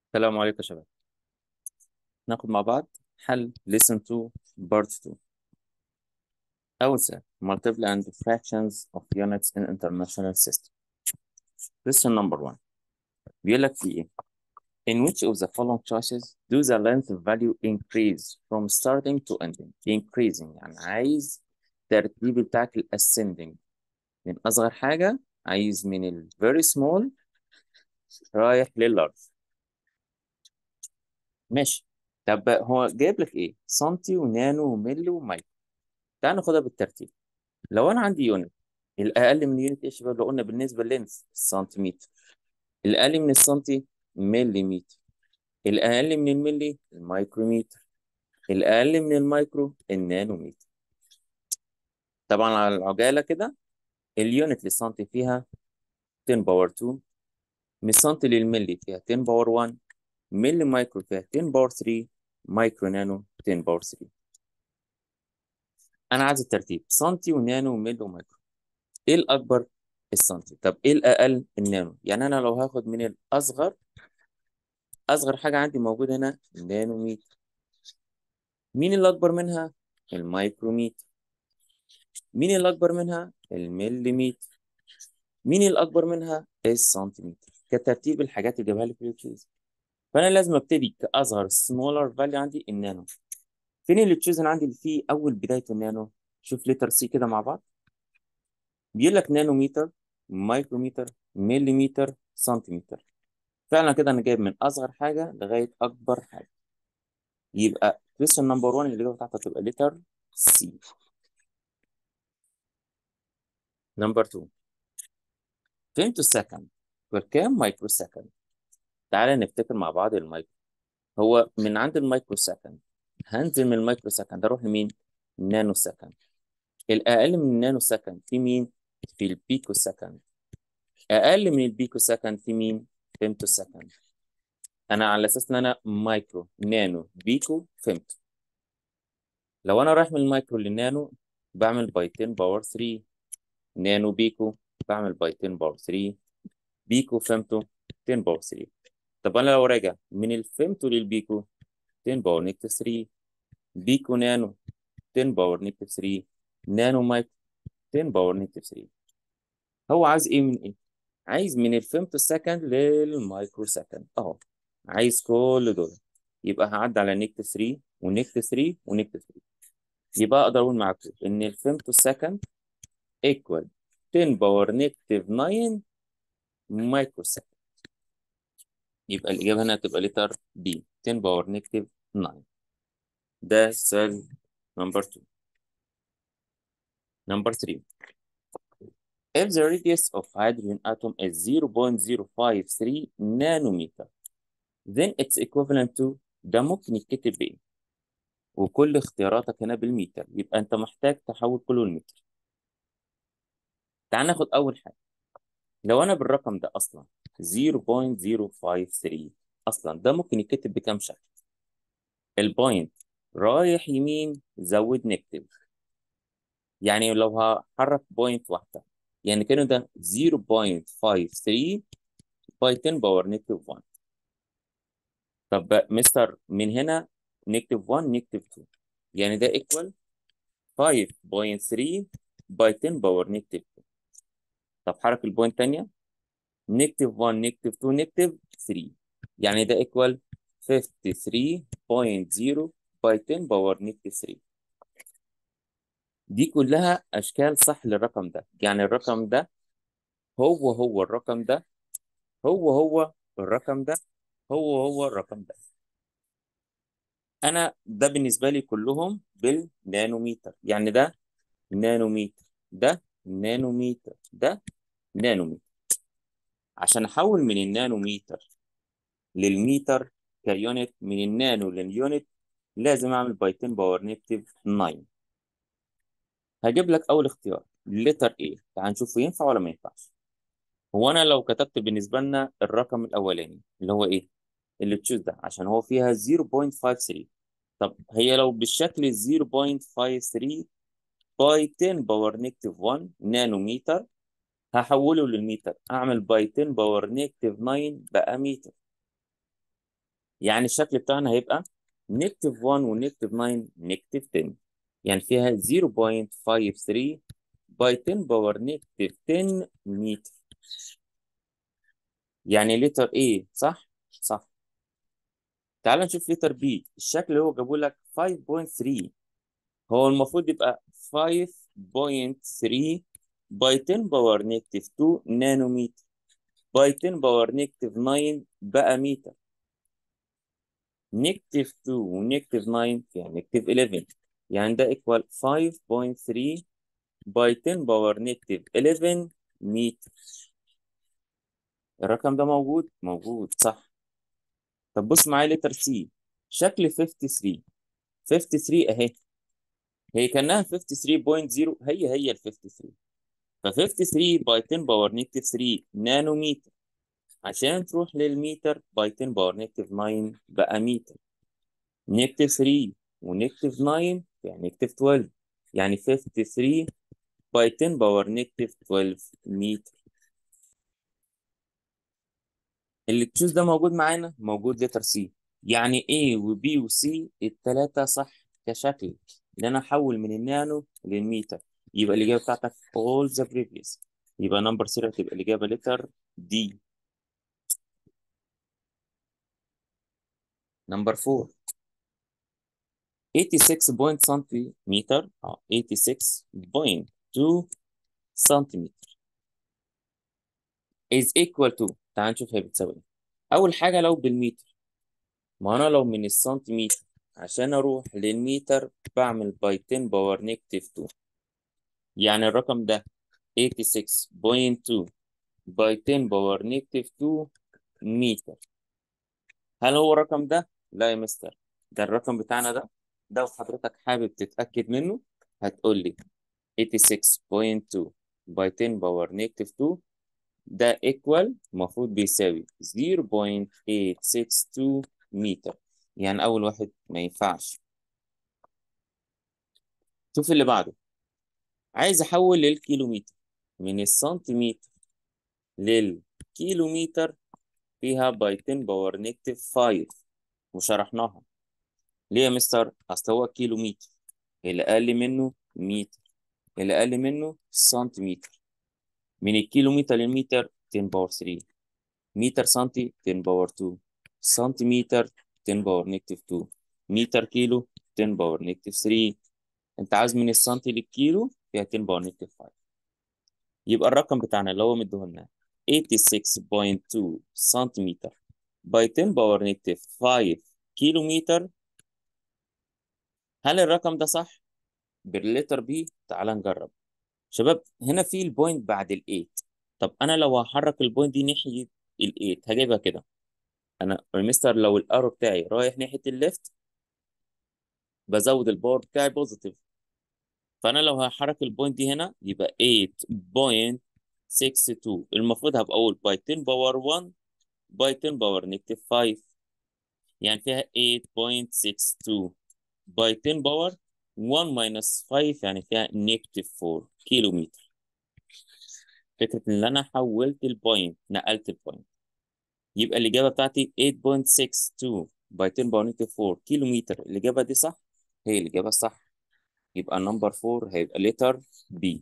السلام عليكم يا شباب ناخد مع بعض حل listen to part 2 أول سؤال multiple and fractions of units in international system question number 1 بيقول لك في إيه in which of the following choices do the length value increase from starting to ending increasing يعني عايز الترتيب بتاعك ال ascending من أصغر حاجة عايز من ال very small رايح لل large ماشي طب هو جايب لك إيه سنتي ونانو وملي ومايكرو تعال ناخدها بالترتيب لو انا عندي يونت الاقل من يونت ايه يا شباب لو قلنا بالنسبه للينس السنتيمتر الاقل من السنتي مليمتر الاقل من الملي الميكرومتر الاقل من الميكرو النانومتر طبعا على العجاله كده اليونت للسنتي فيها 10 باور 2 من السنتي للملي فيها 10 باور 1 ملي مايكرو فيها 10 باور 3 مايكرو نانو 10 باور 3 انا عايز الترتيب سنتي ونانو وملي ومايكرو ايه الاكبر السنتي طب ايه الاقل النانو يعني انا لو هاخد من الاصغر اصغر حاجه عندي موجوده هنا النانومتر مين اللي اكبر منها الميكرومتر مين اللي اكبر منها المليمتر مين اللي اكبر منها السنتيمتر كترتيب الحاجات اللي جابها لي في التشوز فانا لازم ابتدي كاصغر سمولر فاليو عندي النانو فين اللي تشوز عندي اللي فيه اول بدايه النانو شوف لتر سي كده مع بعض بيقول لك نانومتر مايكرومتر مليمتر سنتيمتر فعلا كده انا جايب من اصغر حاجه لغايه اكبر حاجه يبقى question نمبر 1 الاجابه بتاعتها تبقى لتر سي نمبر 2 فيمتو سكند بكام مايكرو سكند تعالى نفتكر مع بعض المايكرو هو من عند المايكرو سكند هنزل من المايكرو سكند اروح لمين نانو سكند الاقل من النانو سكند في مين في البيكو سكند اقل من البيكو سكند في مين فيمتو سكند انا على اساس ان انا مايكرو نانو بيكو فيمتو لو انا رايح من المايكرو للنانو بعمل باي 10 باور 3 نانو بيكو بعمل باي 10 باور 3 بيكو فيمتو 10 باور 3 طب انا لو راجع من الفيمتو للبيكو 10 باور نيجاتيف 3 بيكو نانو 10 باور نيجاتيف 3 نانو مايكرو 10 باور نيجاتيف 3 هو عايز ايه من ايه عايز من الفيمتو سكند للمايكرو سكند اهو عايز كل دول يبقى هعدي على نيجاتيف 3 ونيجاتيف 3 ونيجاتيف 3 يبقى اقدر اقول معاكم ان الفيمتو سكند ايكوال 10 باور نيجاتيف 9 مايكرو سكند يبقى الاجابه هنا هتبقى لتر بي 10 باور نيجاتيف 9 ده سؤال نمبر 2 نمبر 3 If the radius of hydrogen atom is 0.053 nanometer then it's equivalent to ده ممكن يتكتب بايه؟ وكل اختياراتك هنا بالمتر يبقى انت محتاج تحول كله لمتر تعال ناخد اول حاجه لو انا بالرقم ده اصلا 0.053 اصلا ده ممكن يتكتب بكام شكل البوينت رايح يمين زود نكتب يعني لو هحرك بوينت واحده يعني كده ده 0.53 باي 10 باور نيجاتيف 1 طب مستر من هنا نيجاتيف 1 نيجاتيف 2 يعني ده ايكوال 5.3 باي 10 باور نيجاتيف 2 طب حرك البوينت تانية نيجاتيف 1 نيجاتيف 2 نيجاتيف 3 يعني ده ايكوال 53.0 باي 10 باور نيجاتيف 3 دي كلها اشكال صح للرقم ده يعني الرقم ده هو هو الرقم ده هو هو الرقم ده هو هو الرقم ده انا ده بالنسبه لي كلهم بالنانوميتر يعني ده نانوميتر ده نانوميتر ده نانوميتر عشان احول من النانوميتر للميتر كيونت من النانو لليونت لازم اعمل باي 10 باور نيجاتيف 9 هجيب لك اول اختيار لتر ايه تعال نشوف ينفع ولا ما ينفعش هو انا لو كتبت بالنسبه لنا الرقم الاولاني اللي هو ايه اللي تشوز ده عشان هو فيها 0.53 طب هي لو بالشكل 0.53 باي 10 باور نيجاتيف 1 نانومتر هحوله للمتر اعمل باي 10 باور نيجاتيف 9 بقى متر يعني الشكل بتاعنا هيبقى نيجاتيف 1 ونيجاتيف 9 نيجاتيف 10 يعني فيها 0.53 باي 10 باور نيجاتيف 10 متر يعني لتر A صح؟ صح تعال نشوف لتر B الشكل اللي هو جابه لك 5.3 هو المفروض يبقى 5.3 باي 10 باور نيجاتيف 2 نانومتر باي 10 باور نيجاتيف 9 بقى متر نيجاتيف 2 ونيجاتيف 9 يعني نيجاتيف 11 يعني ده ايكوال 5.3 باي 10 باور نيجاتيف 11 متر الرقم ده موجود موجود صح طب بص معايا لتر سي شكل 53 53 اهي هي كانها 53.0 هي هي ال 53 ف 53 باي 10 باور نيجاتيف 3 نانومتر عشان تروح للمتر باي 10 باور نيجاتيف 9 بقى متر نيجاتيف 3 ونيجاتيف 9 يعني نيجاتيف 12 يعني 53 باي 10 باور نيجاتيف 12 متر اللي تشوز ده موجود معانا موجود لتر سي يعني A و B و C التلاتة صح كشكل ان انا احول من النانو للميتر يبقى الاجابه بتاعتك all the previous يبقى نمبر 3 هتبقى الاجابه لتر D نمبر 4 86 بوينت سنتيمتر اه 86.2 سنتيمتر is equal to تعال نشوف هي بتساوي ايه اول حاجه لو بالمتر ما انا لو من السنتيمتر عشان اروح للمتر بعمل باي 10 باور نيجاتيف 2 يعني الرقم ده 86.2 باي 10 باور نيجاتيف 2 متر هل هو الرقم ده؟ لا يا مستر ده الرقم بتاعنا ده ده وحضرتك حابب تتأكد منه هتقول لي 86.2 باي 10 باور نيجاتيف 2 ده ايكوال المفروض بيساوي 0.862 متر يعني أول واحد ما ينفعش شوف اللي بعده عايز أحول للكيلومتر من السنتيمتر للكيلومتر فيها باي 10 باور نيجاتيف 5 وشرحناها ليه يا مستر؟ أصل هو كيلومتر اللي أقل منه متر اللي أقل منه سنتيمتر من الكيلومتر للمتر 10 باور 3 متر سنتي 10 باور 2 سنتيمتر 10 باور نيجاتيف 2 متر كيلو 10 باور نيجاتيف 3 انت عايز من السنتي للكيلو فيها 10 باور نيجاتيف 5 يبقى الرقم بتاعنا اللي هو مديهولنا 86.2 سنتيمتر باي 10 باور نيجاتيف 5 كيلو متر هل الرقم ده صح؟ باللتر بي تعال نجرب شباب هنا في البوينت بعد ال8 طب انا لو هحرك البوينت دي ناحيه ال8 هجيبها كده انا مستر لو الارو بتاعي رايح ناحيه الليفت بزود الباور بتاعي بوزيتيف فانا لو هحرك البوينت دي هنا يبقى 8.62 المفروض هبقى اقول باي 10 باور 1 باي 10 باور نيجاتيف 5 يعني فيها 8.62 باي 10 باور 1 ماينس 5 يعني فيها نيجاتيف 4 كيلو متر فكرة ان انا حولت البوينت نقلت البوينت يبقى الإجابة بتاعتي 8.62 باي 10 باور نيجاتيف 4 كيلو متر الإجابة دي صح؟ هي الإجابة الصح يبقى نمبر 4 هيبقى لتر بي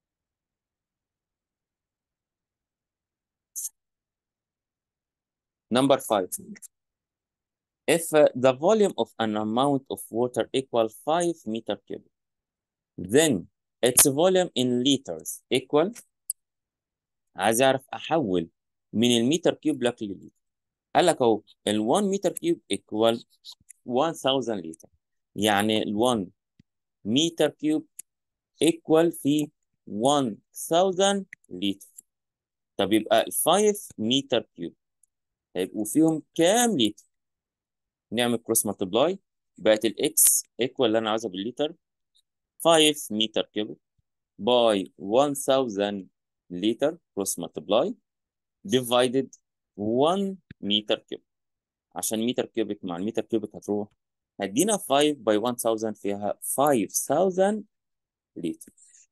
Number 5 If uh, the volume of an amount of water equal 5 meter cube then its volume in liters equal عايز اعرف احول من المتر كيوب لك للتر قال لك اهو ال 1 متر كيوب equal 1000 لتر يعني ال 1 متر كيوب equal في 1000 لتر طب يبقى ال 5 متر كيوب هيبقوا فيهم كام لتر نعمل كروس مالتبلاي بقت الاكس ايكوال اللي انا عاوزها بالليتر 5 متر كيوب باي 1000 لتر كروس مالتبلاي ديفايدد 1 متر كيوب عشان متر كيوبك مع المتر كيوبك هتروح هدينا 5 باي 1000 فيها 5000 لتر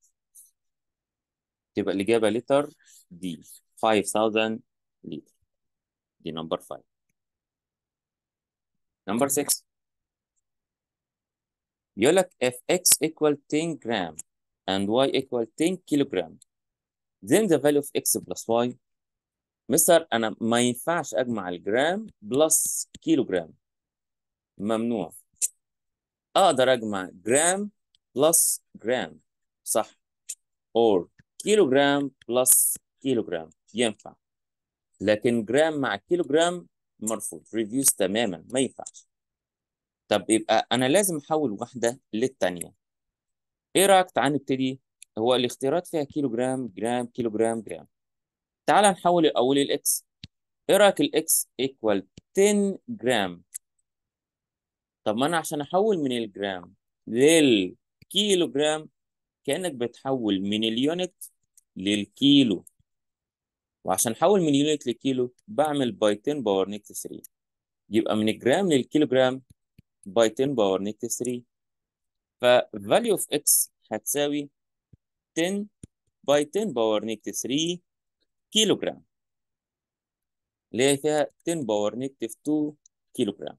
تبقى الإجابة لتر دي 5000 لتر دي نمبر 5 number 6 يقول لك if x equal 10 gram and y equal 10 kilogram then the value of x plus y مستر انا ما ينفعش اجمع الجرام بلس كيلو جرام ممنوع اقدر اجمع جرام بلس جرام صح or كيلو جرام بلس كيلو جرام ينفع لكن جرام مع كيلو جرام مرفوض ريفيوز تماما ما ينفعش طب يبقى انا لازم احول واحده للتانيه ايه رايك تعال نبتدي هو الاختيارات فيها كيلو جرام جرام كيلو جرام جرام تعال نحول الاول الاكس ايه رايك الاكس ايكوال 10 جرام طب ما انا عشان احول من الجرام للكيلو جرام كانك بتحول من اليونت للكيلو وعشان احول من يونت لكيلو بعمل باي 10 باور نيجاتيف 3 يبقى من الجرام للكيلو جرام باي 10 باور نيجاتيف 3 ف value of x هتساوي 10 باي 10 باور نيجاتيف 3 كيلو جرام اللي هي فيها 10 باور نيجاتيف 2 كيلو جرام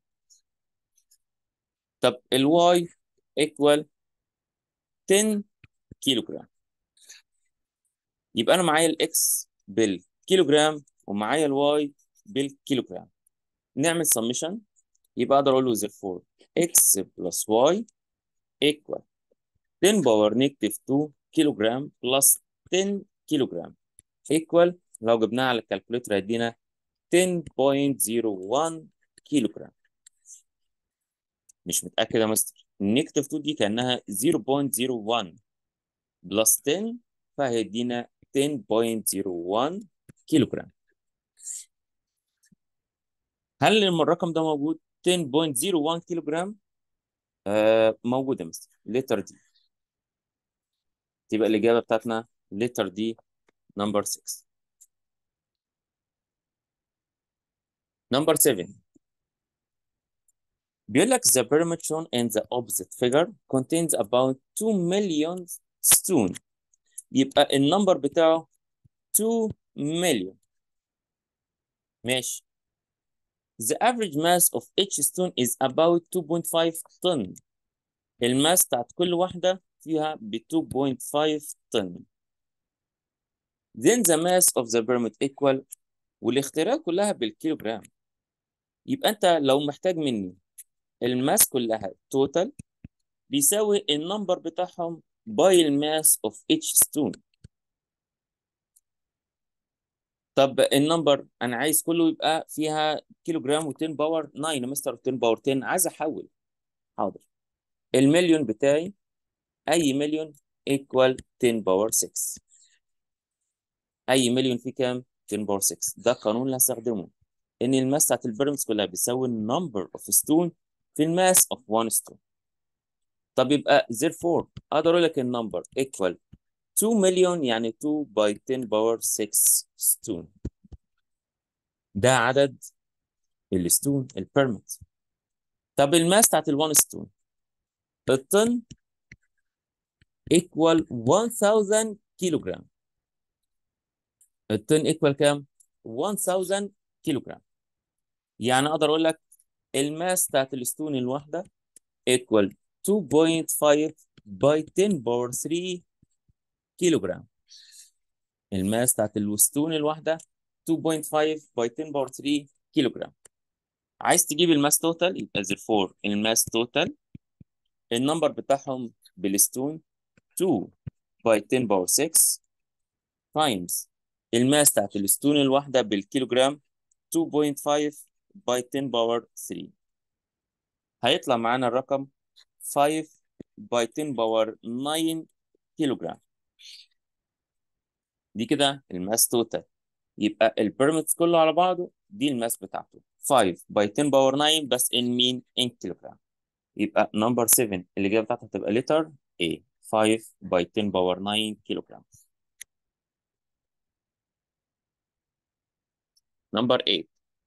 طب الواي equal 10 كيلو جرام يبقى انا معايا الاكس بالكيلو جرام ومعايا الواي بالكيلو جرام نعمل سمشن يبقى اقدر اقول له therefore x plus y equal 10 باور نيجاتيف 2 كيلو جرام بلس 10 كيلو جرام equal لو جبناها على الكالكوليتر هيدينا 10.01 كيلو جرام مش متأكد يا مستر النيجاتيف 2 دي كأنها 0.01 بلس 10 فهيدينا 10.01 كيلو جرام هل الرقم ده موجود 10.01 كيلو جرام آه موجود يا مستر لتر دي تبقى الإجابة بتاعتنا لتر دي نمبر 6 نمبر 7 بيقول لك the pyramid shown in the opposite figure contains about 2 million stone يبقى النمبر بتاعه 2 million ماشي The average mass of each stone is about 2.5 طن الماس بتاعت كل واحدة فيها ب 2.5 طن Then the mass of the pyramid equal والاختيارات كلها بالكيلوغرام يبقى انت لو محتاج مني الماس كلها توتال بيساوي النمبر بتاعهم باي الماس اوف each stone طب النمبر انا عايز كله يبقى فيها كيلو جرام و10 باور 9 يا مستر 10 باور 10 عايز احول حاضر المليون بتاعي اي مليون ايكوال 10 باور 6 اي مليون فيه كام 10 باور 6 ده القانون اللي هستخدمه ان الماس بتاعت البيراميدز كلها بتساوي النمبر اوف ستون في الماس اوف 1 ستون طب يبقى therefore اقدر اقول لك النمبر ايكوال 2 مليون يعني 2 باي 10 باور 6 ستون ده عدد الستون البيرميد طب الماس بتاعت ال1 ستون الطن ايكوال 1000 كيلو جرام الطن ايكوال كام 1000 كيلو جرام يعني اقدر اقول لك الماس بتاعت الستون الواحده ايكوال 2.5 باي 10 باور 3 كيلو جرام الماس بتاعت الستون الواحده 2.5 باي 10 باور 3 كيلو جرام عايز تجيب الماس توتال يبقى therefore الماس توتال النمبر بتاعهم بالستون 2 باي 10 باور 6 تايمز الماس بتاعت الستون الواحده بالكيلو جرام 2.5 باي 10 باور 3 هيطلع معانا الرقم 5 باي 10 باور 9 كيلو جرام دي كده الماس توتال يبقى البيرميدز كله على بعضه دي الماس بتاعته 5 باي 10 باور 9 بس ان مين ان كيلو جرام يبقى نمبر 7 الاجابه بتاعتها هتبقى لتر A 5 باي 10 باور 9 كيلو جرام نمبر 8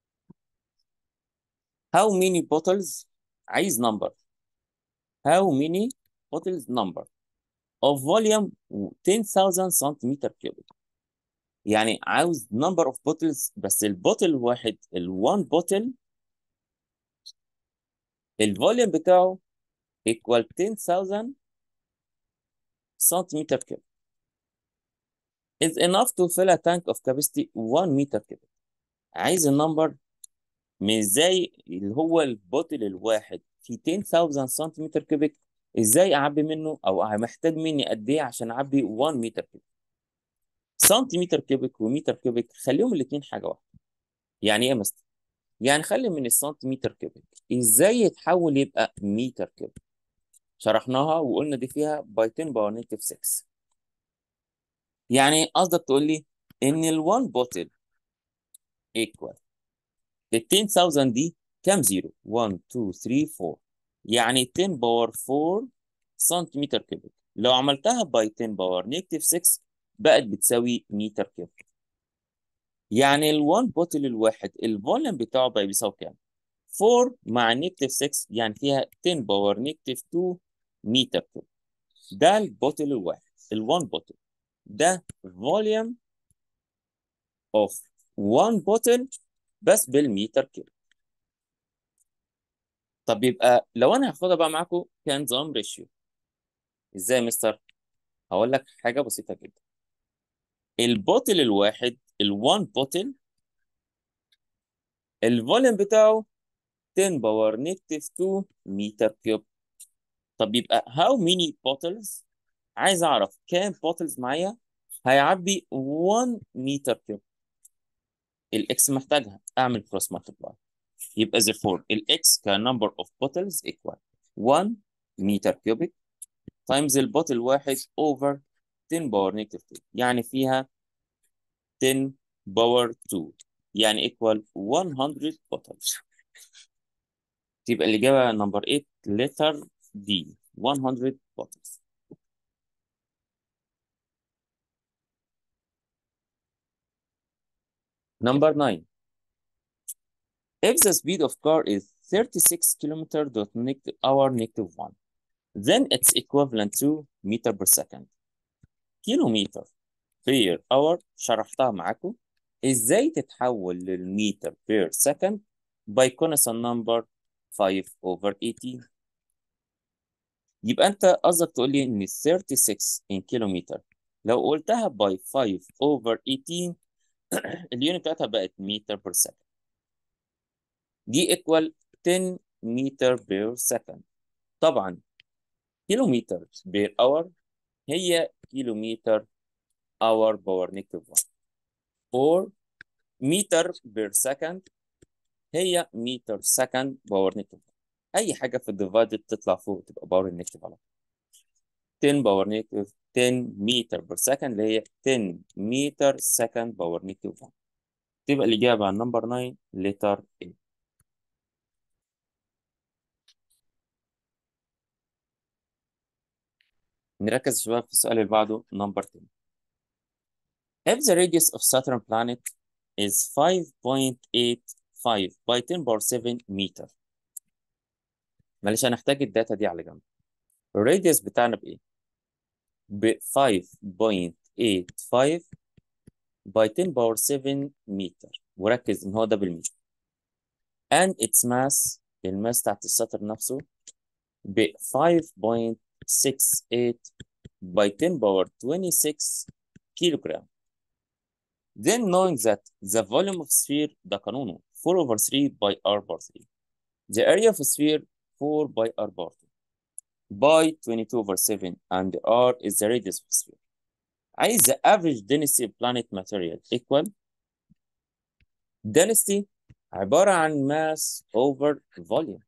how many bottles عايز number how many bottles number of volume 10,000 سنتيمتر كيوبيك يعني عاوز number of bottles بس البوتل واحد ال one bottle الفوليوم بتاعه equal 10000 سنتيمتر كيوب is enough to fill a tank of capacity 1 meter cubic عايز النمبر مش زي اللي هو البوتل الواحد في 10000 سنتيمتر كيوبيك ازاي اعبي منه او محتاج مني قد ايه عشان اعبي 1 متر كيوبيك سنتيمتر كيوبيك ومتر كيوبيك خليهم الاثنين حاجه واحده يعني ايه يا مستر يعني خلي من السنتيمتر كيوبيك ازاي يتحول يبقى متر كيوبيك شرحناها وقلنا دي فيها باي 10 باور نيجاتيف 6 يعني قصدك تقول لي ان ال 1 بوتل ايكوال ال 10000 دي كام زيرو 1 2 3 4 يعني 10 باور 4 سنتيمتر كيوبيك لو عملتها باي 10 باور نيجاتيف 6 بقت بتساوي متر كيوبيك يعني ال 1 بوتل الواحد الفوليوم بتاعه بقى بيساوي كام 4 مع نيجاتيف 6 يعني فيها 10 باور نيجاتيف 2 متر كيوب ده البوتل الواحد ال 1 بوتل ده فوليوم اوف 1 بوتل بس بالمتر كيوب طب يبقى لو انا هاخدها بقى معاكم كنظام ريشيو ازاي يا مستر هقول لك حاجه بسيطه جدا البوتل الواحد ال1 بوتل الفوليوم بتاعه 10 باور نيجاتيف 2 متر كيوب طب يبقى how many bottles عايز اعرف كام bottles معايا هيعبي 1 متر كيوب الاكس محتاجها اعمل كروس مالتيبلاي يبقى therefore الاكس كنمبر اوف bottles equal 1 متر كيوبيك تايمز البوتل واحد over 10 باور نيجاتيف 2 يعني فيها 10 باور 2 يعني equal 100 bottles تبقى الإجابة نمبر 8 letter D 100 bottles Number 9 If the speed of car is 36 kilometer dot negative hour negative 1 then it's equivalent to meter per second كيلومتر per hour شرحتها معاكم ازاي تتحول للمتر per second by constant number 5 over 18 يبقى انت قصدك تقول لي ان 36 in كيلومتر لو قلتها by 5 over 18 اليونت بتاعتها بقت متر per second دي equal 10 متر per second طبعا كيلومتر per hour هي كيلومتر hour باور نيجاتيف 1 or متر per second هي متر سكند باور نيجاتيف اي حاجه في الديفايدد تطلع فوق تبقى باور نيجاتيف على طول 10 باور نيجاتيف 10 متر بير سكند اللي هي 10 متر سكند باور نيجاتيف 1 تبقى الاجابه على نمبر 9 لتر A نركز شويه في السؤال اللي بعده نمبر 10 If the radius of Saturn planet is 5.85 by 10 power 7 meter معلش هنحتاج الداتا دي على جنب الراديوس بتاعنا بايه؟ ب 5.85 by 10 power 7 متر وركز ان هو ده بالمتر and its mass الماس بتاعت الساتر نفسه ب 5.68 by 10 power 26 كيلوغرام then knowing that the volume of sphere ده قانونه 4 over 3 by r power 3 the area of sphere 4 by r power 2 by 22 over 7 and r is the radius of sphere عايز the average density of planet material equal density عبارة عن mass over volume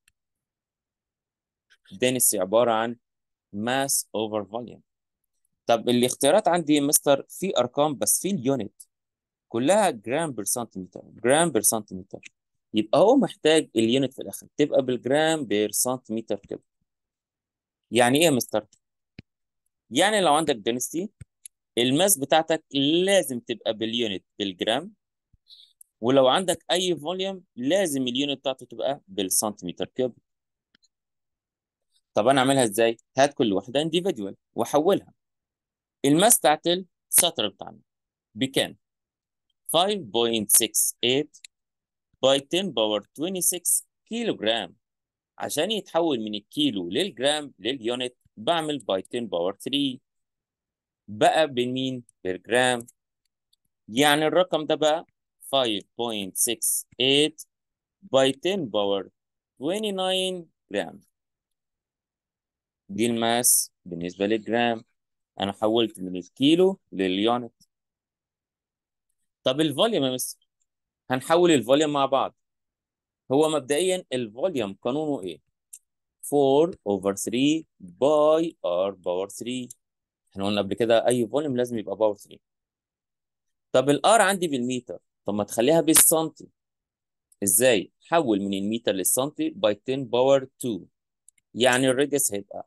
density عبارة عن mass over volume طب الاختيارات عندي يا مستر في ارقام بس في اليونت كلها جرام بير سنتيمتر جرام بير سنتيمتر يبقى هو محتاج اليونت في الاخر تبقى بالجرام بير سنتيمتر كده يعني ايه يا مستر يعني لو عندك density الماس بتاعتك لازم تبقى باليونت بالجرام ولو عندك اي فوليوم لازم اليونت بتاعته تبقى بالسنتيمتر كيوب طب انا اعملها ازاي هات كل واحده individual واحولها الماس بتاعت السطر بتاعنا بكام 5.68 by 10 باور 26 كيلو جرام عشان يتحول من الكيلو للجرام لليونت بعمل باي 10 باور 3 بقى بمين بالجرام يعني الرقم ده بقى 5.68 باي 10 باور 29 جرام دي الماس بالنسبة للجرام أنا حولت من الكيلو لليونت طب الفوليوم يا مستر هنحول الفوليوم مع بعض هو مبدئيا الفوليوم قانونه ايه 4 over 3 باي r باور 3 احنا قلنا قبل كده اي فوليوم لازم يبقى باور 3 طب الار عندي بالمتر طب ما تخليها بالسنتي ازاي حول من المتر للسنتي باي 10 باور 2 يعني الراديوس هيبقى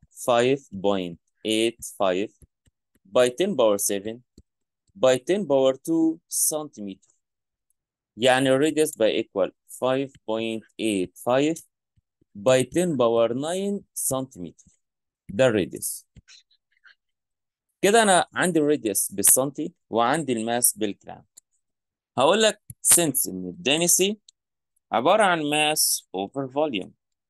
5.85 باي 10 باور 7 باي 10 باور 2 سنتيمتر يعني الراديوس باي ايكوال 5.85 باي 10 باور 9 سنتيمتر ده الراديوس كده انا عندي الراديوس بالسنتي وعندي الماس بالجرام هقول لك since ان الدنسي عبارة عن mass over volume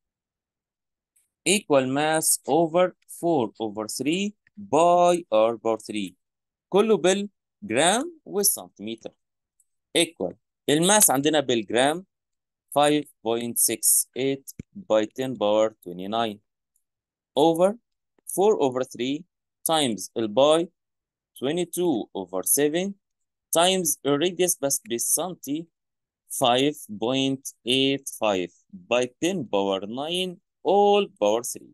equal mass over 4 over 3 by r باور 3 كله بالجرام والسنتيمتر equal الماس عندنا بالجرام 5.68 by 10 باور 29 over 4 over 3 times الباي 22 over 7 times الراديوس بس بالسنتي 5.85 by 10 باور 9 all باور 3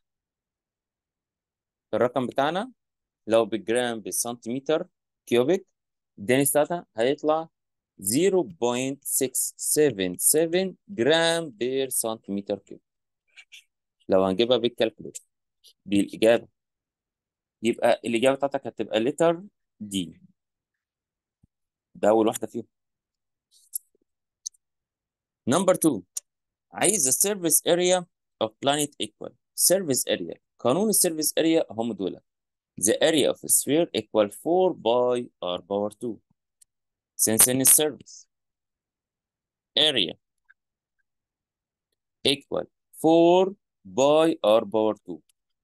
الرقم بتاعنا لو بالجرام بالسنتيمتر كيوبيك الدنس بتاعتها هيطلع 0.677 جرام بير سنتيمتر كيوب لو هنجيبها بالكالكوليتر دي الإجابة يبقى الإجابة بتاعتك هتبقى لتر دي ده أول واحدة فيهم نمبر 2 عايز السيرفيس اريا of planet equal service area قانون السيرفيس اريا هم دول the area of a sphere equal 4 by r power 2 since in service area equal 4 by r power 2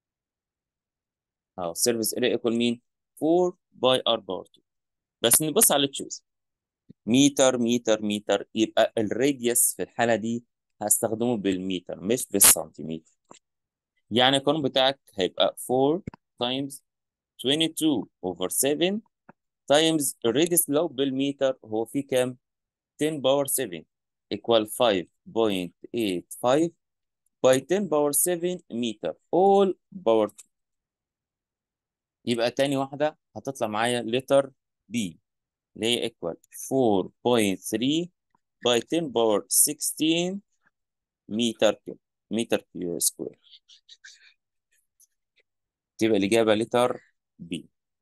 اه service area equal مين 4 by r power 2 بس نبص على تشوز متر متر متر يبقى الراديوس في الحالة دي هستخدمه بالمتر مش بالسنتيمتر يعني القانون بتاعك هيبقى 4 times 22 over 7 times الراديوس لو بالمتر هو فيه كام 10 باور 7 equal 5.85 by 10 باور 7 متر all باور 2 يبقى تاني واحدة هتطلع معايا letter B اللي هي equal 4.3 by 10 باور 16 متر كيوب متر كيوب سكوير تبقى الإجابة letter B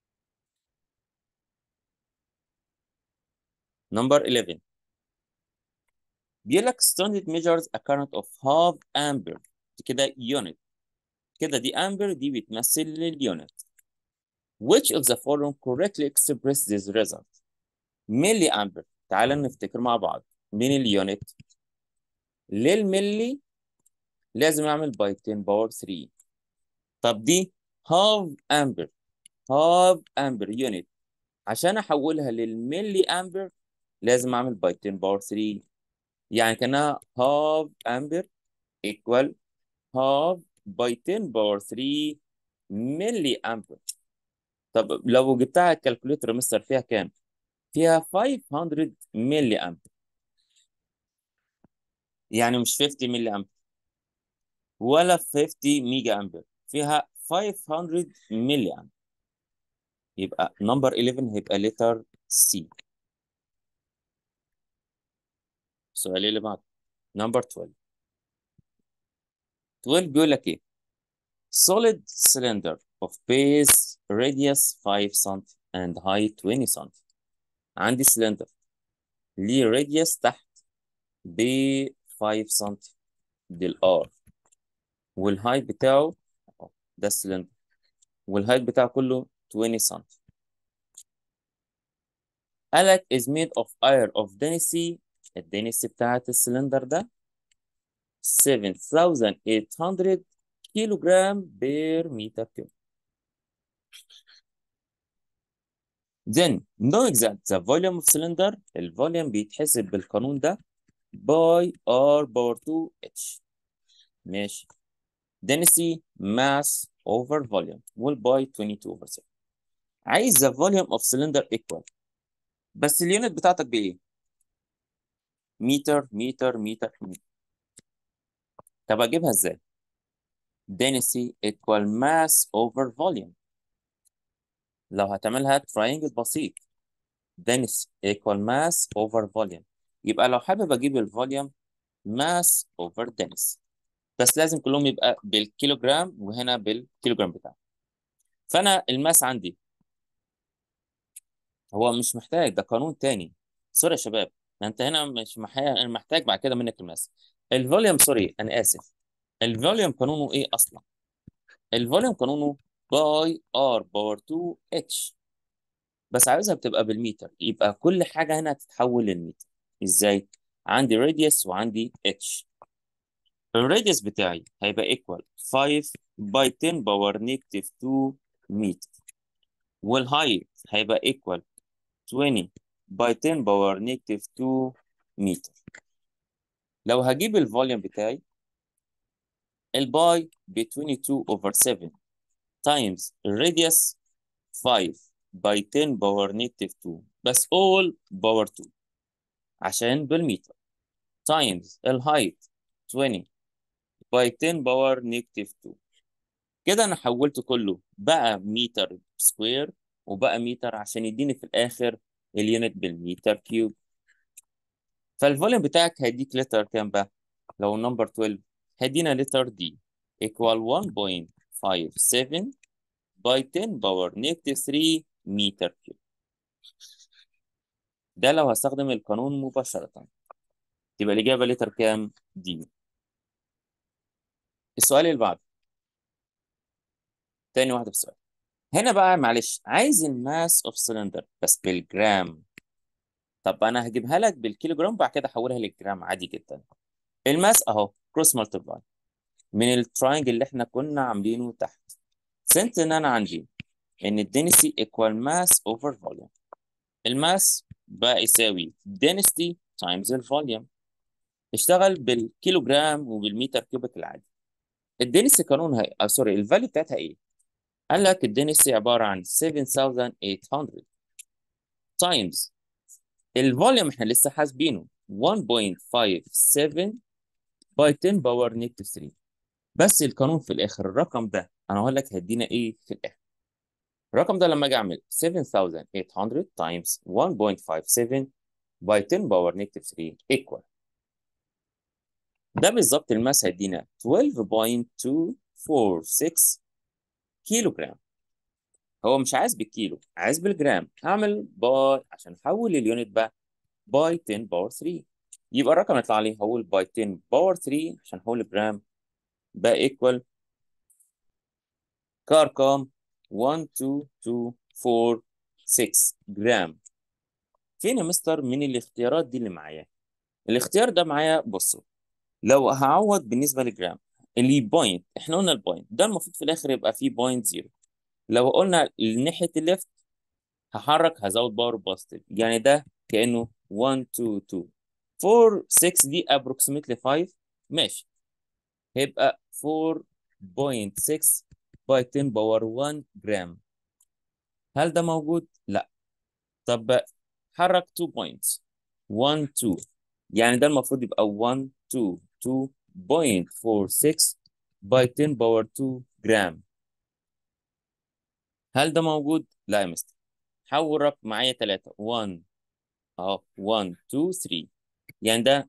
number 11 بيقول لك standard measures a current of half ampere كده unit كده دي ampere دي بتمثل اليونت which of the following correctly express this result ملي امبر تعال نفتكر مع بعض من اليونت للملي لازم اعمل باي 10 باور 3 طب دي هاف امبر هاف امبر يونت عشان احولها للملي امبر لازم اعمل باي 10 باور 3 يعني كانها هاف امبر ايكوال هاف باي 10 باور 3 ملي امبر طب لو جبتها على الكالكوليتر مستر فيها كام؟ فيها 500 ملي امبر يعني مش 50 ملي امبر ولا 50 ميجا امبر فيها 500 ملي امبر يبقى نمبر 11 هيبقى لتر سي السؤال اللي بعده نمبر 12 12 بيقول لك ايه solid cylinder of base radius 5 سم and height 20 سم عندي سلندر ليه راديوس تحت ب 5 سم دي الار والهايت بتاعه أهو، ده السلندر والهايت بتاعه كله 20 سم قالك is made of iron of density الدنسي بتاعت السلندر ده 7800 كيلو جرام بير متر كيوب then knowing that the volume of cylinder الفوليوم بيتحسب بالقانون ده by R power 2 H ماشي density mass over volume will by 22 over 7 عايز the volume of cylinder equal بس اليونت بتاعتك بايه؟ متر متر متر متر طب اجيبها ازاي؟ density equal mass over volume لو هتعملها triangle بسيط density equal mass over volume يبقى لو حابب اجيب الفوليوم mass over density بس لازم كلهم يبقى بالكيلوجرام وهنا بالكيلوجرام بتاعه فانا الماس عندي هو مش محتاج ده قانون تاني سوري يا شباب ما انت هنا مش محتاج انا محتاج بعد كده منك الماس الفوليوم سوري انا اسف الفوليوم قانونه ايه اصلا الفوليوم قانونه باي ار باور 2 اتش بس عايزها بتبقى بالمتر يبقى كل حاجه هنا هتتحول للمتر ازاي عندي راديوس وعندي اتش الراديوس بتاعي هيبقى ايكوال 5 باي 10 باور نيجاتيف 2 متر والهايت هيبقى ايكوال 20 باي 10 باور نيجاتيف 2 متر لو هجيب الفوليوم بتاعي الباي ب 22 over 7 times الراديوس 5 باي 10 باور نيجاتيف 2 بس all باور 2 عشان بالمتر times الهايت 20 باي 10 باور نيجاتيف 2 كده انا حولت كله بقى متر سكوير وبقى متر عشان يديني في الاخر اليونت بالمتر كيوب فالفوليوم بتاعك هيديك لتر كام بقى لو نمبر 12 هيدينا لتر دي equal 1.57 by 10 باور نيجاتيف 3 متر كيوب ده لو هستخدم القانون مباشرة تبقى الإجابة لتر كام دي السؤال اللي بعده تاني واحدة في السؤال هنا بقى معلش عايز الماس اوف سلندر بس بالجرام طب انا هجيبها لك بالكيلوجرام بعد كده احولها للجرام عادي جدا الماس اهو كروس مالتبلاي من التراينجل اللي احنا كنا عاملينه تحت سنت ان انا عندي ان الدنسي ايكوال ماس اوفر فوليوم الماس بقى يساوي density تايمز الفوليوم اشتغل بالكيلوجرام وبالمتر كيوبيك العادي الدنسي قانونها اه سوري الفاليو بتاعتها ايه قال لك الدنسي عباره عن 7800 تايمز الفوليوم احنا لسه حاسبينه 1.57 باي 10 باور نيجاتيف 3 بس القانون في الاخر الرقم ده انا هقول لك هيدينا ايه في الاخر الرقم ده لما اجي اعمل 7800 تايمز 1.57 باي 10 باور نيجاتيف 3 ايكوال ده بالظبط الماس هيدينا 12.246 كيلو جرام هو مش عايز بالكيلو عايز بالجرام هعمل باي عشان احول اليونت بقى باي 10 باور 3 يبقى الرقم اللي يطلع لي هقول باي 10 باور 3 عشان احول جرام بقى ايكوال كاركم 12246 جرام فين يا مستر من الاختيارات دي اللي معايا الاختيار ده معايا بصوا لو هعوض بالنسبه للجرام اللي بوينت احنا قلنا البوينت ده المفروض في الاخر يبقى فيه بوينت زيرو لو قلنا ناحيه الليفت هحرك هزود باور بوزيتيف يعني ده كانه 1 2 2 4 6 دي approximately 5 ماشي هيبقى 4.6 باي 10 باور 1 جرام هل ده موجود؟ لا طب حرك 2 بوينتس 1 2 يعني ده المفروض يبقى 1 2 2.46 باي 10 باور 2 جرام هل ده موجود؟ لا يا مستر حول رقم معايا 3 1 اهو 1 2 3 يعني ده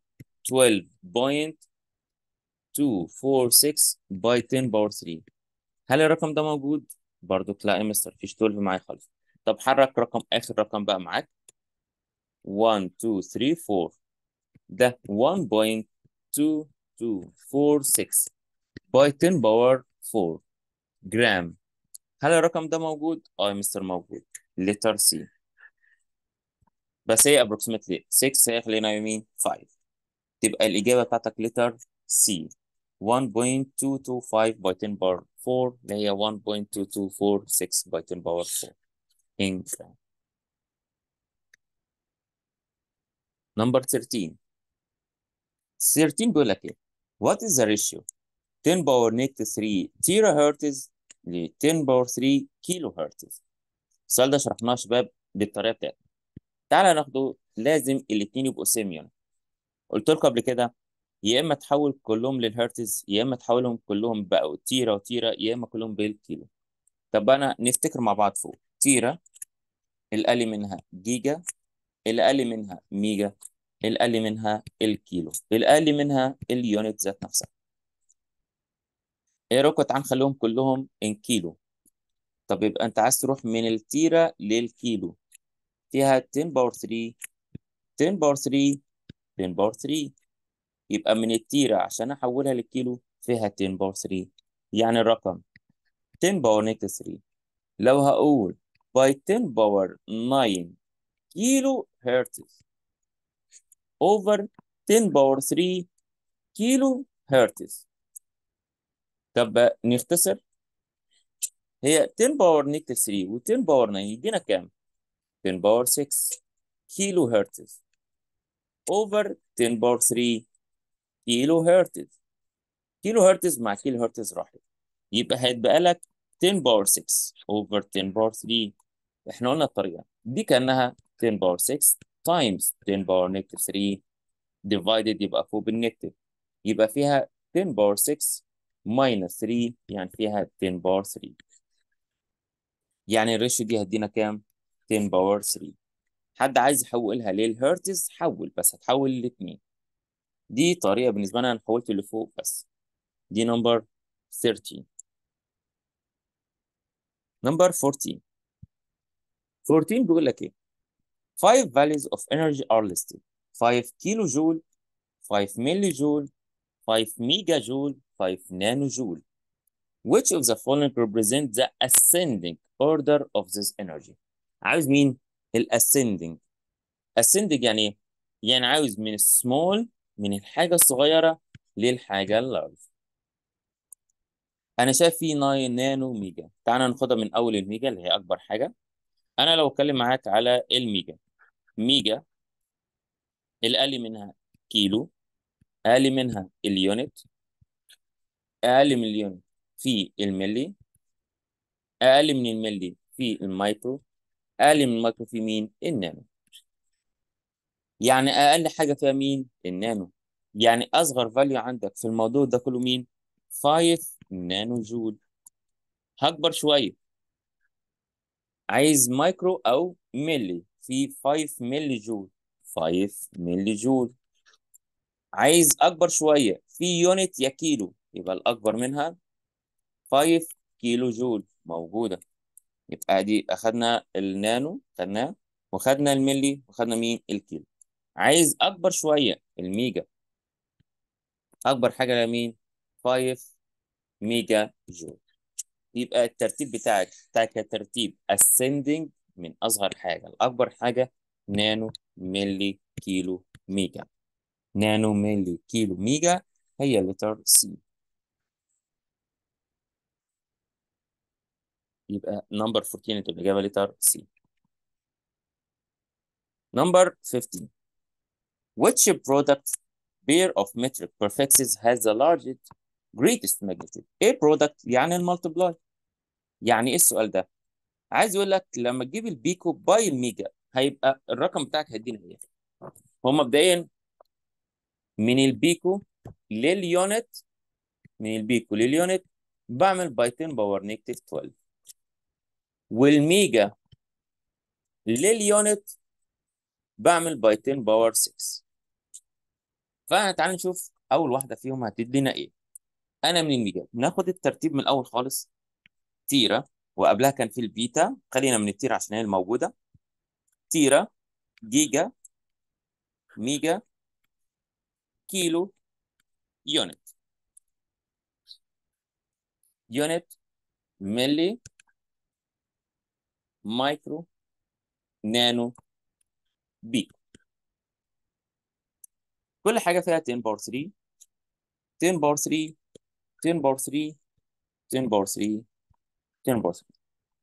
12.246 باي 10 باور 3 هل الرقم ده موجود؟ برضو لا يا مستر مفيش 12 معايا خالص طب حرك رقم اخر رقم بقى معاك 1 2 3 4 ده 1.2246 باي 10 باور 4 جرام هل الرقم ده موجود؟ اه يا مستر موجود لتر سي بس هي approximately 6 هي خلينا يمين 5 تبقى الإجابة بتاعتك لتر C 1.225 by 10 power 4 اللي هي 1.2246 by 10 power 4 in gram. Number 13 13 بيقول لك ايه؟ What is the ratio 10 power negative 3 تيرا هرتز ل 10 power 3 كيلو هرتز السؤال ده شرحناه يا شباب بالطريقه بتاعتنا تعالى ناخده لازم الاثنين يبقوا سيميون قلت لكم قبل كده يا اما تحول كلهم للهرتز يا اما تحولهم كلهم بقوا تيرا وتيرا يا اما كلهم بالكيلو طب انا نفتكر مع بعض فوق تيرا الأقل منها جيجا الأقل منها ميجا الأقل منها الكيلو الأقل منها اليونت ذات نفسها ايه رأيكم تعال نخليهم كلهم ان كيلو طب يبقى انت عايز تروح من التيرا للكيلو فيها 10 باور 3 10 باور 3 10 باور 3 يبقى من التيرا عشان احولها للكيلو فيها 10 باور 3 يعني الرقم 10 باور نيجاتيف 3 لو هقول باي 10 باور 9 كيلو هرتز اوفر 10 باور 3 كيلو هرتز طب نختصر هي 10 باور نيجاتيف 3 و 10 باور 9 يدينا كام 10 باور 6 كيلو هرتز اوفر 10 باور 3 كيلو هرتز كيلو هرتز مع كيلو هرتز راحت يبقى هيتبقى لك 10 باور 6 اوفر 10 باور 3 احنا قلنا الطريقه دي كانها 10 باور 6 تايمز 10 باور نيجاتيف 3 ديفايدد يبقى فوق بالنيجاتيف يبقى فيها 10 باور 6 ماينس 3 يعني فيها 10 باور 3 يعني الريشيو دي هتدينا كام 10 باور 3 حد عايز يحولها للهرتز حول بس هتحول الاثنين دي طريقه بالنسبه لنا انا حولت اللي فوق بس دي نمبر 13 نمبر 14 14 بيقول لك ايه 5 values of energy are listed 5 كيلو جول 5 ملي جول 5 ميجا جول 5 نانو جول which of the following represent the ascending order of this energy عاوز مين الاسcending ascending يعني ايه يعني عاوز من السمول من الحاجه الصغيره للحاجه اللارج انا شايف في 9 نانو ميجا تعالى ناخدها من اول الميجا اللي هي اكبر حاجه انا لو اتكلم معاك على الميجا ميجا الاقل منها كيلو اقل منها اليونت اقل من اليونت في الملي اقل من الملي في المايكرو اقل من المايكرو في مين النانو يعني اقل حاجه فيها مين النانو يعني اصغر فاليو عندك في الموضوع ده كله مين 5 نانو جول هكبر شويه عايز مايكرو او ملي في 5 ملي جول 5 ملي جول عايز اكبر شويه في يونت يا كيلو يبقى الاكبر منها 5 كيلو جول موجوده يبقى دي اخدنا النانو خدناه وخدنا الملي وخدنا مين الكيلو عايز اكبر شويه الميجا اكبر حاجه لمين 5 ميجا جول يبقى الترتيب بتاعك بتاعك ترتيب ascending من اصغر حاجه لاكبر حاجه نانو ملي كيلو ميجا نانو ملي كيلو ميجا هي لتر سي يبقى نمبر 14 تبقى الاجابه لتر سي نمبر 15 which product pair of metric prefixes has the largest greatest magnitude ايه product يعني المالتبلاي يعني ايه السؤال ده عايز يقول لك لما تجيب البيكو باي الميجا هيبقى الرقم بتاعك هيدينا ايه هو مبدئيا من البيكو لليونت من البيكو لليونت بعمل باي 10 باور نيجاتيف 12 والميجا لليونت بعمل باي 10 باور 6 فتعال نشوف اول واحده فيهم هتدينا ايه انا من الميجا ناخد الترتيب من الاول خالص تيرا وقبلها كان في البيتا خلينا من التيرا عشان هي الموجوده تيرا جيجا ميجا كيلو يونت يونت ملي مايكرو نانو بيكو كل حاجه فيها 10 باور 3 10 باور 3 10 باور 3 10 باور 3 10 باور 3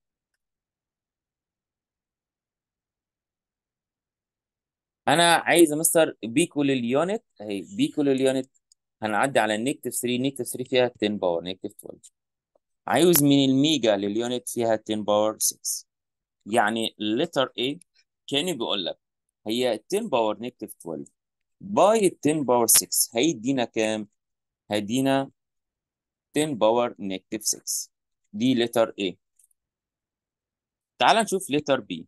انا عايز يا مستر بيكو لليونت اهي بيكو لليونت هنعدي على النيجاتيف 3 نيجاتيف 3 فيها 10 باور نيجاتيف 12 عاوز من الميجا لليونت فيها 10 باور 6 يعني letter A كان بيقول لك هي 10 باور نيجاتيف 12 باي 10 باور 6 هيدينا كام؟ هيدينا 10 باور نيجاتيف 6 دي letter A تعال نشوف letter B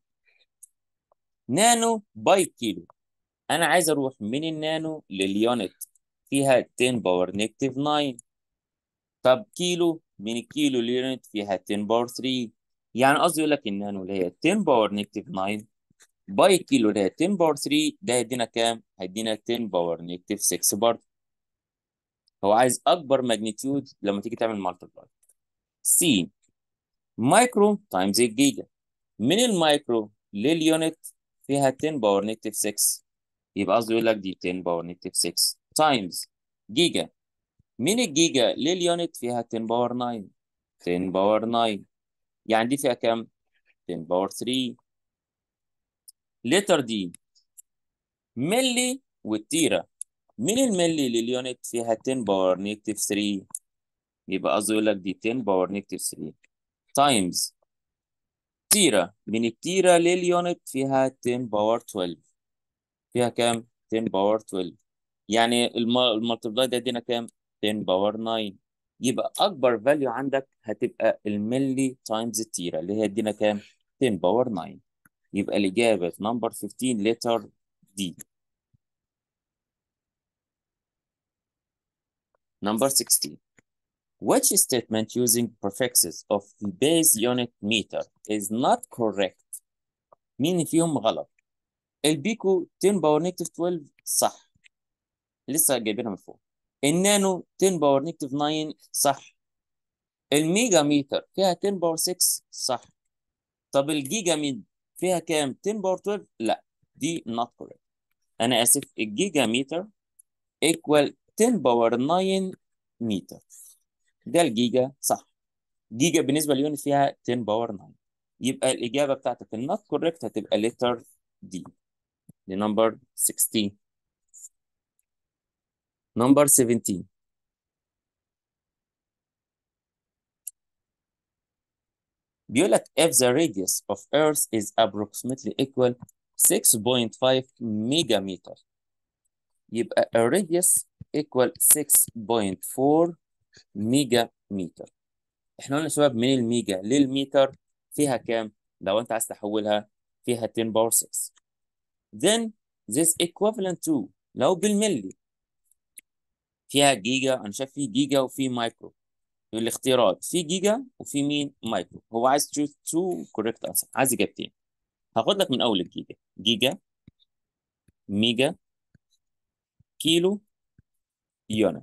نانو باي كيلو انا عايز اروح من النانو لليونت فيها 10 باور نيجاتيف 9 طب كيلو من الكيلو لليونت فيها 10 باور 3 يعني قصدي يقول لك النانو اللي هي 10 باور نيجاتيف 9 باي كيلو اللي هي 10 باور 3 ده هيدينا كام؟ هيدينا 10 باور نيجاتيف 6 برضه هو عايز اكبر ماجنتيود لما تيجي تعمل مالتيبلاي سي مايكرو تايمز الجيجا من المايكرو لليونت فيها 10 باور نيجاتيف 6 يبقى قصدي يقول لك دي 10 باور نيجاتيف 6 تايمز جيجا من الجيجا لليونت فيها 10 باور 9 10 باور 9 يعني دي فيها كام 10 باور 3 لتر دي ملي والتيرا من الملي لليونت فيها 10 باور نيجاتيف 3 يبقى قصدي يقول لك دي 10 باور نيجاتيف 3 تايمز تيرا من التيرا لليونت فيها 10 باور 12 فيها كام 10 باور 12 يعني المالتيبلاي ده ادينا كام 10 باور 9 يبقى اكبر فاليو عندك هتبقى الملي تايمز التيرا اللي هي ادينا كام 10 باور 9 يبقى الاجابه نمبر 15 لتر دي نمبر 16 Which statement using prefixes of base unit meter is not correct? مين فيهم غلط؟ البيكو 10 باور نيجاتيف 12 صح لسه جايبينها من فوق النانو 10 باور نيجاتيف 9 صح الميجا ميتر فيها 10 باور 6 صح طب الجيجا ميد فيها كام 10 باور 12 لا دي not correct انا اسف الجيجا ميتر equal 10 باور 9 متر ده الجيجا صح جيجا بالنسبه لليونت فيها 10 باور 9 يبقى الاجابه بتاعتك النوت كوريكت هتبقى لتر دي دي نمبر 16 نمبر 17 بيقول لك if the radius of earth is approximately equal 6.5 ميجا متر يبقى الراديوس equal 6.4 ميجا متر احنا قلنا يا شباب من الميجا للمتر فيها كام لو انت عايز تحولها فيها 10 باور 6 then this equivalent to لو بالملي فيها جيجا انا شايف في جيجا وفي مايكرو الاختيارات في جيجا وفي مين مايكرو هو عايز تشوز تو كوريكت انسر عايز اجابتين هاخد لك من اول الجيجا جيجا ميجا كيلو يونت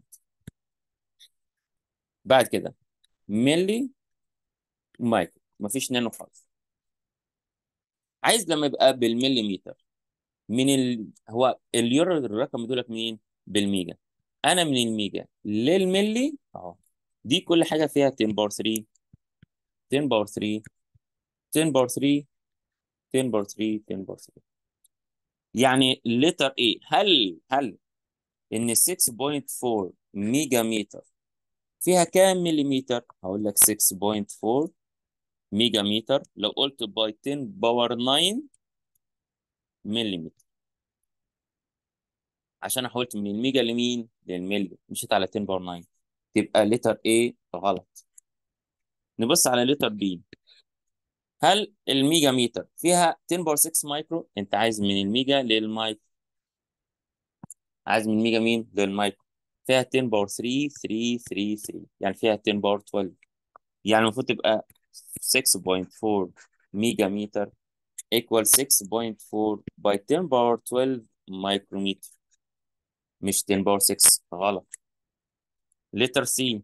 بعد كده ملي مايكرو مفيش نانو خالص عايز لما يبقى بالمليمتر من ال... هو اليورو الرقم دولك منين بالميجا انا من الميجا للملي اهو دي كل حاجه فيها 10 باور 3 10 باور 3 10 باور 3 10 باور 3 10 باور 3 يعني لتر ايه هل هل ان 6.4 ميجا متر فيها كام مليمتر هقول لك 6.4 ميجا متر لو قلت باي 10 باور 9 مليمتر عشان حولت من الميجا لمين للملي مشيت على 10 باور 9 تبقى لتر A غلط نبص على لتر B هل الميجا متر فيها 10 باور 6 مايكرو انت عايز من الميجا للمايكرو عايز من الميجا مين للمايكرو فيها 10 باور 3 3 3 3 يعني فيها 10 باور 12 يعني المفروض تبقى 6.4 ميجا متر equal 6.4 by 10 باور 12 مايكرومتر مش 10 باور 6 غلط لتر سي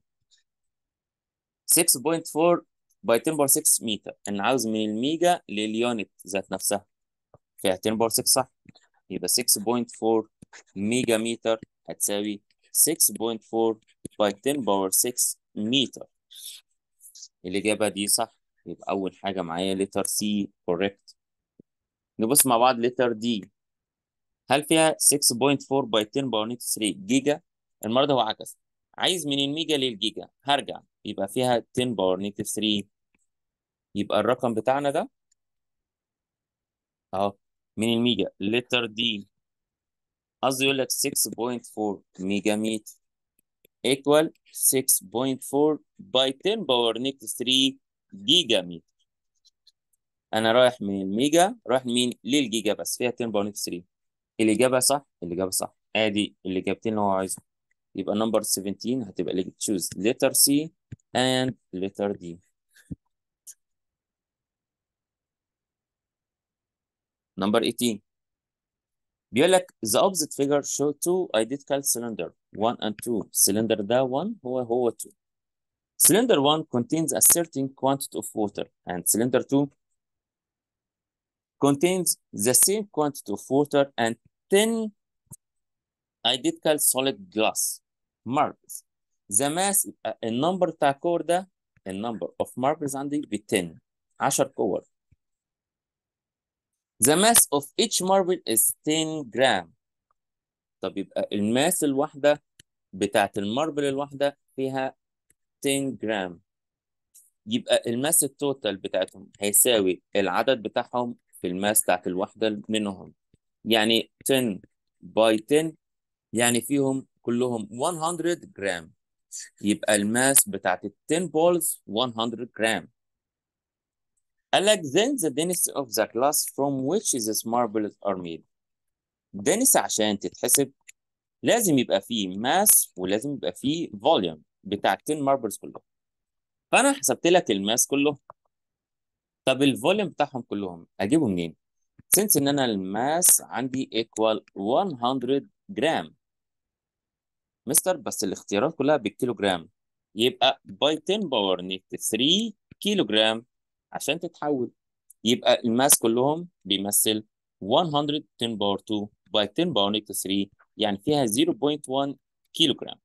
6.4 باي 10 باور 6 متر انا عاوز من الميجا لليونت ذات نفسها فيها 10 باور 6 صح يبقى 6.4 ميجا متر هتساوي 6.4 by 10 باور 6 متر الإجابة دي صح يبقى أول حاجة معايا letter C correct نبص مع بعض letter D هل فيها 6.4 by 10 باور نيجاتيف 3 جيجا المرة ده هو عكس عايز من الميجا للجيجا هرجع يبقى فيها 10 باور نيجاتيف 3 يبقى الرقم بتاعنا ده اهو من الميجا letter D قصدي يقول لك 6.4 ميجا متر equal 6.4 by 10 باور نيجاتيف 3 جيجا متر انا رايح من الميجا رايح لمين للجيجا بس فيها 10 باور نيجاتيف 3 الاجابه صح الاجابه صح ادي الاجابتين اللي هو عايزها يبقى نمبر 17 هتبقى اللي تشوز letter C and letter D نمبر 18 بيقول لك the opposite figure show two identical cylinder 1 and 2 cylinder ده 1 هو هو 2 cylinder 1 contains a certain quantity of water and cylinder 2 contains the same quantity of water and 10 identical solid glass marbles the mass يبقى النمبر بتاع الكور ده النمبر of marbles عندي ب 10 10 كور The mass of each marble is 10 جرام طب يبقى الماس الواحدة بتاعت الماربل الواحدة فيها 10 جرام يبقى الماس التوتال بتاعتهم هيساوي العدد بتاعهم في الماس بتاعت الواحدة منهم يعني 10 باي 10 يعني فيهم كلهم 100 جرام يبقى الماس بتاعت ال 10 بولز 100 جرام قال لك then the density of the glass from which these marbles are made density عشان تتحسب لازم يبقى فيه ماس ولازم يبقى فيه volume بتاع 10 marbles كلهم فانا حسبت لك الماس كله طب الفوليوم بتاعهم كلهم اجيبه منين since ان انا الماس عندي equal 100 جرام مستر بس الاختيارات كلها بالكيلو جرام يبقى باي 10 باور نيجاتيف 3 كيلو جرام عشان تتحول يبقى الماس كلهم بيمثل 110 باور 2 باي 10 باور نيجاتيف 3 يعني فيها 0.1 كيلو جرام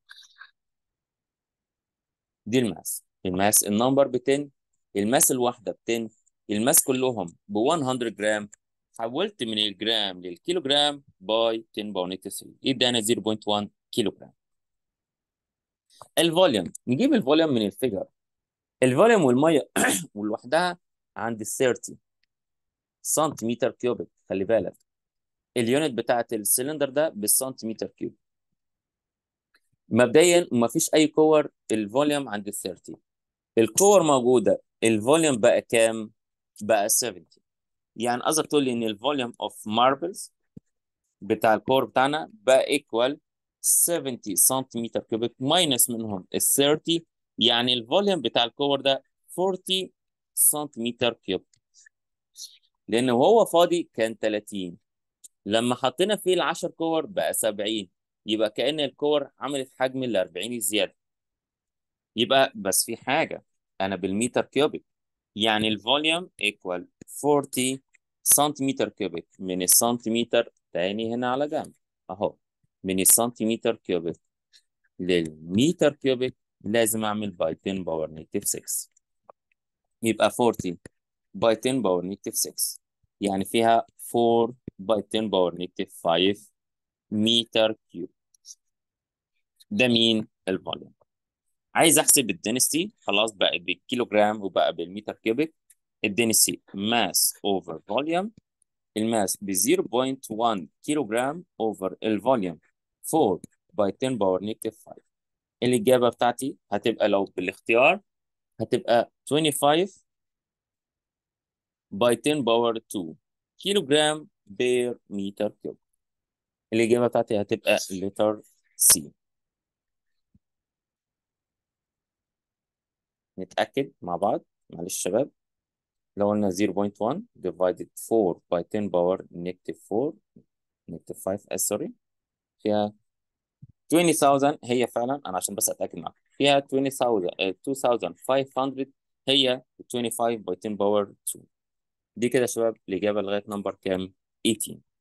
دي الماس الماس النمبر ب 10 الماس الواحدة ب 10 الماس كلهم ب 100 جرام حولت من الجرام للكيلو جرام باي 10 باور نيجاتيف 3 ادانا 0.1 كيلو جرام الفوليوم نجيب الفوليوم من الفيجر الفوليوم والميه ولوحدها عند ال 30 سنتيمتر كيوبيك خلي بالك اليونت بتاعت السلندر ده بالسنتيمتر كيوب مبدئيا ما فيش اي كور الفوليوم عند ال 30 الكور موجوده الفوليوم بقى كام بقى 70 يعني قصدك تقول لي ان الفوليوم اوف ماربلز بتاع الكور بتاعنا بقى ايكوال 70 سنتيمتر كيوبيك ماينس منهم ال 30 يعني الفوليوم بتاع الكور ده 40 سنتيمتر كيوب لان وهو فاضي كان 30 لما حطينا فيه ال 10 كور بقى 70 يبقى كأن الكور عملت حجم ال 40 الزياده يبقى بس في حاجه انا بالمتر كيوبيك يعني الفوليوم ايكوال 40 سنتيمتر كيوبيك من السنتيمتر تاني هنا على جنب اهو من السنتيمتر كيوبيك للمتر كيوبيك لازم اعمل باي 10 باور نيجاتيف 6 يبقى 40 باي 10 باور نيجاتيف 6 يعني فيها 4 باي 10 باور نيجاتيف 5 متر كيوب ده مين الفوليوم عايز احسب الدنسيتي خلاص بقى بالكيلو جرام وبقى بالمتر كيوبيك الدنسيتي ماس اوفر فوليوم الماس ب 0.1 كيلو جرام اوفر الفوليوم 4 باي 10 باور نيجاتيف 5 الإجابة بتاعتي هتبقى لو بالاختيار هتبقى 25 باي 10 باور 2 كيلو جرام بير متر كيوب الإجابة بتاعتي هتبقى لتر سي نتأكد مع بعض معلش شباب لو قلنا 0.1 divided 4 by 10 باور نيجاتيف 4 نيجاتيف 5 آه سوري فيها 20000 هي فعلا انا عشان بس اتاكد معاك فيها 20000 آه، 2500 هي 25 باي 10 باور 2 دي كده يا شباب الاجابه لغايه نمبر كام 18